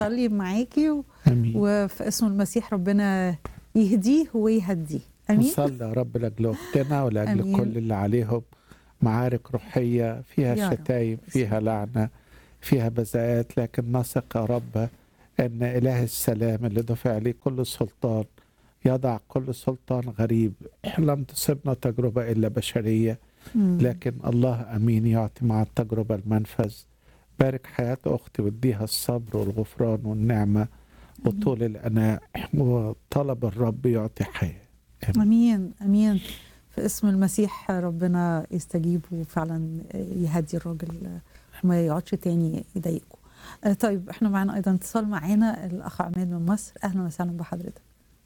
صلي معاكي و... امين وفي اسم المسيح ربنا يهديه ويهديه امين نصلي يا رب لاجل اختنا ولاجل أمين. كل اللي عليهم معارك روحيه فيها يا رب. شتايم فيها لعنه فيها بذاءات لكن نثق يا رب ان اله السلام اللي دفع لي كل سلطان يضع كل سلطان غريب لم تصبنا تجربه الا بشريه مم. لكن الله امين يعطي مع التجربه المنفذ بارك حياه اختي واديها الصبر والغفران والنعمه وطول الاناء وطلب الرب يعطي حياه امين امين في اسم المسيح ربنا يستجيب وفعلا يهدي الراجل وما يقعدش تاني يضايقه آه، طيب احنا معانا ايضا اتصال معانا الاخ عماد من مصر اهلا وسهلا بحضرتك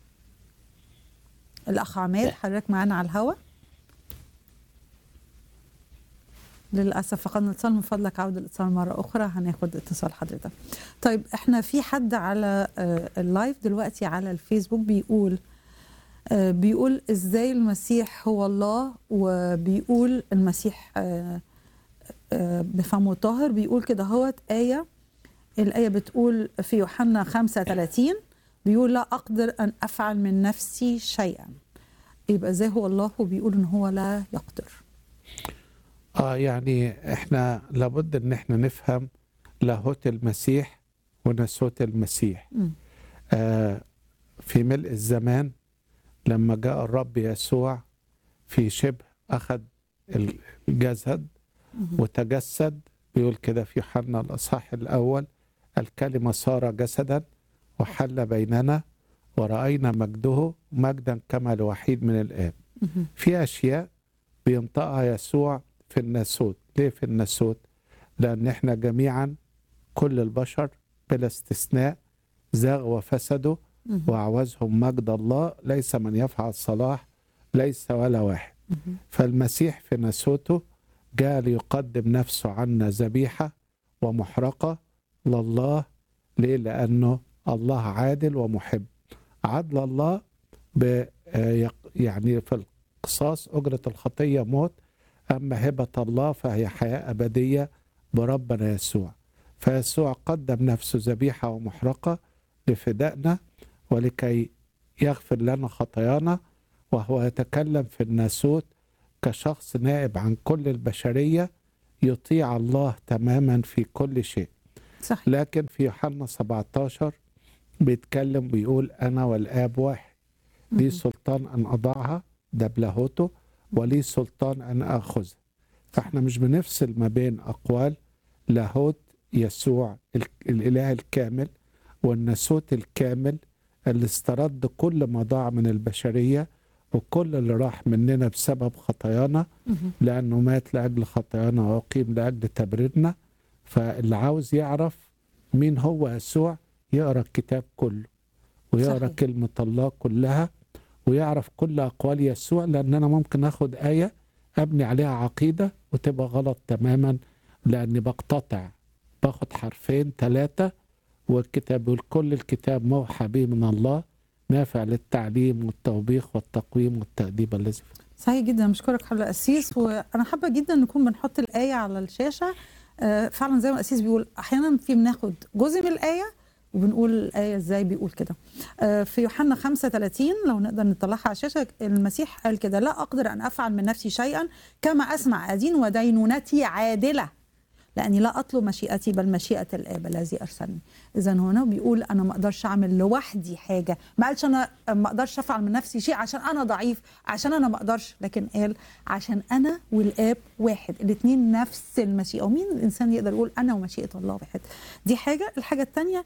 الاخ عماد حضرتك معانا على الهوا للاسف فقدنا الاتصال من فضلك عود الاتصال مره اخرى هناخد اتصال حضرتك طيب احنا في حد على آه، اللايف دلوقتي على الفيسبوك بيقول آه، بيقول ازاي المسيح هو الله وبيقول المسيح آه، آه، بفمه طاهر بيقول كده هوت آية الآية بتقول في يوحنا 35 بيقول لا أقدر أن أفعل من نفسي شيئا يبقى ازاي هو الله وبيقول ان هو لا يقدر اه يعني احنا لابد ان احنا نفهم لاهوت المسيح وناسوت المسيح مم. آه في ملء الزمان لما جاء الرب يسوع في شبه اخذ الجسد مم. وتجسد بيقول كده في يوحنا الاصحاح الاول الكلمه صار جسدا وحل بيننا وراينا مجده مجدا كما لوحيد من الاب مم. في اشياء بينطقها يسوع في الناسوت ليه في الناسوت لان احنا جميعا كل البشر بلا استثناء زاغوا وفسدوا مم. واعوزهم مجد الله ليس من يفعل صلاح ليس ولا واحد مم. فالمسيح في ناسوته جاء ليقدم نفسه عنا ذبيحه ومحرقه لله ليه؟ لانه الله عادل ومحب عدل الله ب آه، يق- يعني في القصاص اجره الخطيه موت اما هبه الله فهي حياه ابديه بربنا يسوع فيسوع قدم نفسه ذبيحه ومحرقه لفدائنا ولكي يغفر لنا خطايانا وهو يتكلم في الناسوت كشخص نائب عن كل البشريه يطيع الله تماما في كل شيء صحيح لكن في يوحنا 17 بيتكلم بيقول انا والاب واحد لي مم. سلطان ان اضعها ده بلاهوته ولي سلطان ان اخذها فاحنا مش بنفصل ما بين اقوال لاهوت يسوع ال- الاله الكامل والناسوت الكامل اللي استرد كل ما ضاع من البشريه وكل اللي راح مننا بسبب خطايانا مم. لأنه مات لأجل خطايانا وأقيم لأجل تبريرنا فاللي عاوز يعرف مين هو يسوع يقرأ الكتاب كله ويقرأ صحيح. كلمة الله كلها ويعرف كل أقوال يسوع لأن أنا ممكن أخد آية أبني عليها عقيدة وتبقى غلط تماما لأني بقتطع باخد حرفين ثلاثة والكتاب بيقول كل الكتاب موحى به من الله نافع للتعليم والتوبيخ والتقويم والتأديب الذي في صحيح جدا مشكورك حضرتك القسيس وانا حابه جدا نكون بنحط الايه على الشاشه آه، فعلا زي ما القسيس بيقول احيانا في بناخد جزء من الايه وبنقول الايه ازاي بيقول كده آه، في يوحنا 35 لو نقدر نطلعها على الشاشه المسيح قال كده لا اقدر ان افعل من نفسي شيئا كما اسمع ادين ودينونتي عادله لاني لا اطلب مشيئتي بل مشيئه الاب الذي ارسلني اذا هنا بيقول انا ما اقدرش اعمل لوحدي حاجه ما قالش انا ما اقدرش افعل من نفسي شيء عشان انا ضعيف عشان انا ما اقدرش لكن قال عشان انا والاب واحد الاثنين نفس المشيئه ومين الانسان يقدر يقول انا ومشيئه الله واحد دي حاجه الحاجه الثانيه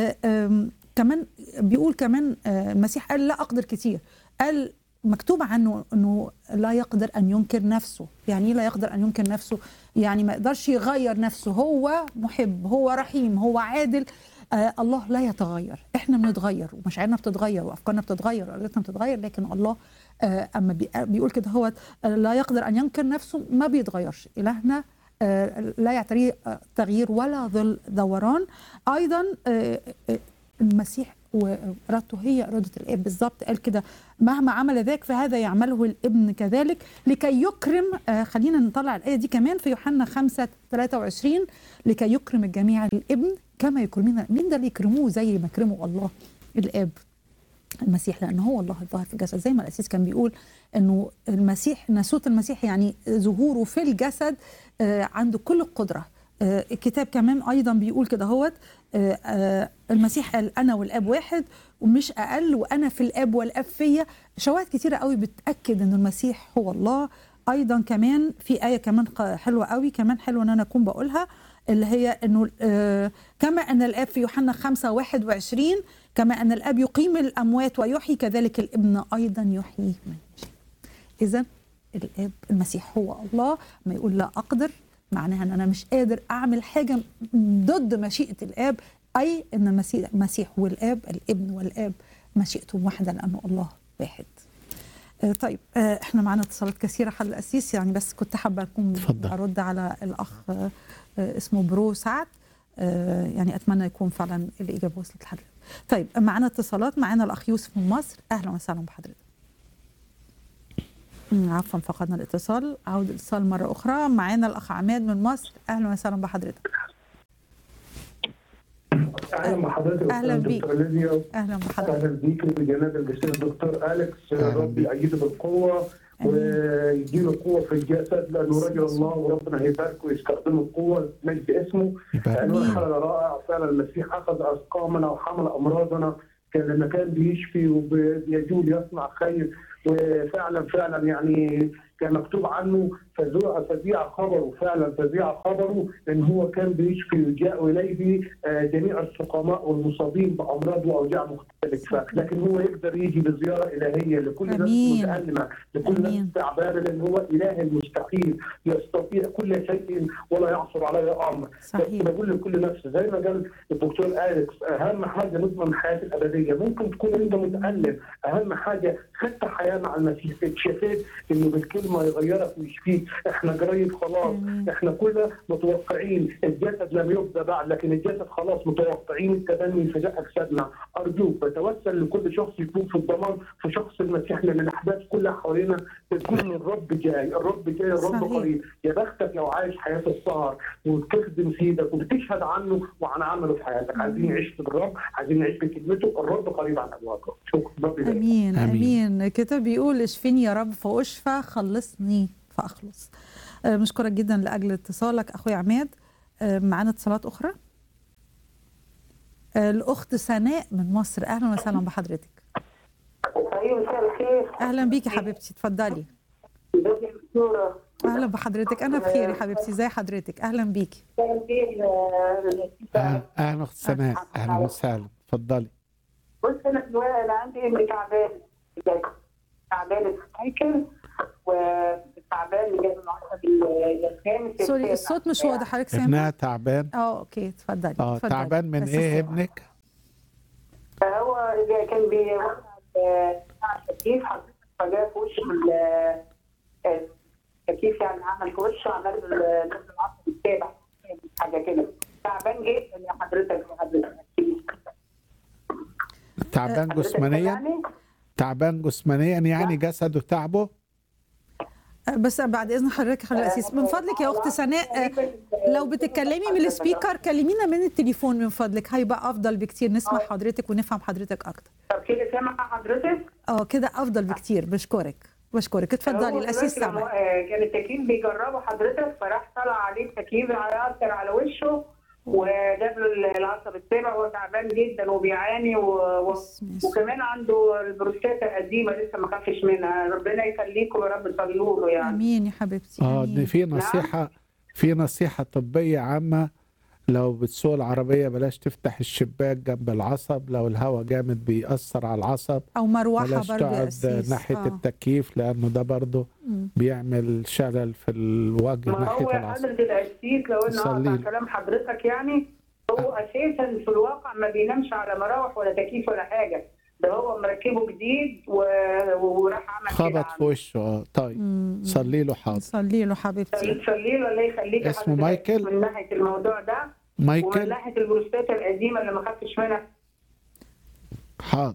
كمان بيقول كمان آه، المسيح قال لا اقدر كتير قال مكتوب عنه انه لا يقدر ان ينكر نفسه يعني ايه لا يقدر ان ينكر نفسه يعني ما يقدرش يغير نفسه هو محب هو رحيم هو عادل آه الله لا يتغير احنا بنتغير ومشاعرنا بتتغير وافكارنا بتتغير وارادتنا بتتغير لكن الله آه اما بي- بيقول كده هو آه، لا يقدر ان ينكر نفسه ما بيتغيرش الهنا آه، لا يعتريه آه، تغيير ولا ظل دوران ايضا آه، آه، المسيح وارادته هي اراده الاب بالظبط قال كده مهما عمل ذاك فهذا يعمله الابن كذلك لكي يكرم آه خلينا نطلع الايه دي كمان في يوحنا 5 23 لكي يكرم الجميع الابن كما يكرمون مين ده اللي يكرموه زي ما كرموا الله الاب المسيح لان هو الله الظاهر في الجسد زي ما الاسيس كان بيقول انه المسيح ناسوت المسيح يعني ظهوره في الجسد آه، عنده كل القدره آه، الكتاب كمان ايضا بيقول كده هوت آه، آه، المسيح قال انا والاب واحد ومش اقل وانا في الاب والاب فيا شواهد كتيره قوي بتاكد ان المسيح هو الله ايضا كمان في ايه كمان ق- حلوه قوي كمان حلوه ان انا اكون بقولها اللي هي انه آه، كما ان الاب في يوحنا 5 21 كما ان الاب يقيم الاموات ويحيي كذلك الابن ايضا يحيي من يشاء اذا الاب المسيح هو الله ما يقول لا اقدر معناها ان انا مش قادر اعمل حاجه ضد مشيئه الاب اي ان المسيح المسيح هو الاب الابن والاب مشيئتهم واحده لانه الله واحد آه، طيب آه، احنا معانا اتصالات كثيره حل الاسيس يعني بس كنت حابه اكون اتفضل. ارد على الاخ آه، آه، اسمه برو سعد آه، يعني اتمنى يكون فعلا الاجابه وصلت لحضرتك طيب معانا اتصالات معانا الاخ يوسف من مصر اهلا وسهلا بحضرتك مم، عفوا فقدنا الاتصال عود الاتصال مره اخرى معانا الاخ عماد من مصر اهلا وسهلا بحضرتك اهلا بحضرتك أهلاً أستاذ بيك. دكتور ليديا اهلا بحضرتك اهلا بيك بجناب الجسيم الدكتور اليكس أهلاً ربي بيك. يأيده بالقوه آمين. ويديله قوه في الجسد لانه رجل الله وربنا هيباركه ويستخدمه القوه مجد اسمه يبارك لانه آمين. حال رائع فعلا المسيح اخذ اسقامنا وحمل امراضنا كان لما كان بيشفي وبيجول يصنع خير وفعلا فعلا يعني كان مكتوب عنه فزوع فزيع خبره فعلا فزيع خبره ان هو كان بيشفي وجاء اليه آه، جميع السقماء والمصابين بامراض واوجاع مختلفه لكن هو يقدر يجي بزياره الهيه لكل نفس أمين. متالمه لكل أمين. نفس تعبانه لان هو اله المستحيل يستطيع كل شيء ولا يعصر عليه امر صحيح. بس بقول لكل نفس زي ما قال الدكتور اليكس اهم حاجه نضمن الحياه الابديه ممكن تكون انت متالم اهم حاجه خدت حياه مع المسيح اتشفيت انه بالكلمه يغيرك ويشفيك احنا قريب خلاص آمين. احنا كلنا متوقعين الجسد لم يبدا بعد لكن الجسد خلاص متوقعين التبني في اجسادنا ارجوك بتوسل لكل شخص يكون في الضمان في شخص المسيح لان الاحداث كلها حوالينا تكون الرب جاي الرب جاي الرب صحيح. قريب يا بختك لو عايش حياه السهر وبتخدم سيدك وبتشهد عنه وعن عمله في حياتك عايزين نعيش بالرب عايزين نعيش بكلمته الرب قريب عن ابوابه شكرا رب يبارك. امين آمين. امين الكتاب بيقول اشفني يا رب فاشفى خلصني فاخلص آه، مشكورك جدا لاجل اتصالك اخويا عماد آه، معانا اتصالات اخرى آه، الاخت سناء من مصر اهلا وسهلا بحضرتك ايوه مساء الخير اهلا بيكي حبيبتي اتفضلي ازيك يا دكتوره اهلا بحضرتك انا بخير يا حبيبتي ازي حضرتك اهلا بيكي مساء الخير اهلا اهلا اخت سناء اهلا وسهلا اتفضلي بص انا دلوقتي انا عندي ابن تعبان بجد. تعبان الهيكل وتعبان من جهاز العصب الخامس سوري الصوت مش واضح حضرتك سامع ابنها تعبان اه اوكي اتفضلي اه اتفضلي. تعبان من بس ايه الصوت. ابنك؟ فهو كان بيوقع التكييف حضرتك فجاه في وشه ال- التكييف يعني عمل في وشه عمل له نص العصب السابع حاجه كده تعبان جدا يا حضرتك يا حضرتك تعبان حضرتك جسمانيا سامعني؟ تعبان جسمانيا يعني جسده تعبه آه، بس بعد اذن حضرتك خلي الاسيس من فضلك يا اخت سناء آه، لو بتتكلمي من السبيكر كلمينا من التليفون من فضلك هيبقى افضل بكتير نسمع حضرتك ونفهم حضرتك اكتر طب كده سامع حضرتك؟ اه كده افضل بكتير بشكرك بشكرك اتفضلي هو الاسيس دلوقتي لما- سامع آه، كان التكييف بيجربه حضرتك فراح طلع عليه التكييف يأثر على وشه وجاب له العصب السابع وهو تعبان جدا وبيعاني و... و... بسم الله. وكمان عنده البروستاتا قديمه لسه ما خفش منها ربنا يخليكم يا رب صلوا له يعني امين يا حبيبتي اه آمين. دي في نصيحه في نصيحه طبيه عامه لو بتسوق العربيه بلاش تفتح الشباك جنب العصب لو الهواء جامد بيأثر على العصب او مروحه بلاش برضه يا تقعد اسيس ناحيه آه. التكييف لانه ده برضه مم. بيعمل شلل في الوجه ما ناحيه هو العصب حضرة القسيس لو انه صلي اقطع له. كلام حضرتك يعني هو اساسا في الواقع ما بينامش على مراوح ولا تكييف ولا حاجه ده هو مركبه جديد و... وراح عمل كده خبط في عنه. وشه اه طيب مم. صلي له حاضر صلي له حبيبتي تصلي له الله يخليك يا اسمه حضرتك مايكل؟ من ناحيه الموضوع ده ومن مايكل ناحيه البروستاتا القديمه اللي ما خفتش منها حاضر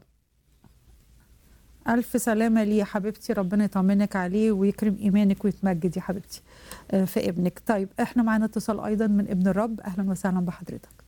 ألف سلامة ليه يا حبيبتي ربنا يطمنك عليه ويكرم إيمانك ويتمجد يا حبيبتي آه، في ابنك طيب احنا معانا اتصال أيضا من ابن الرب أهلا وسهلا بحضرتك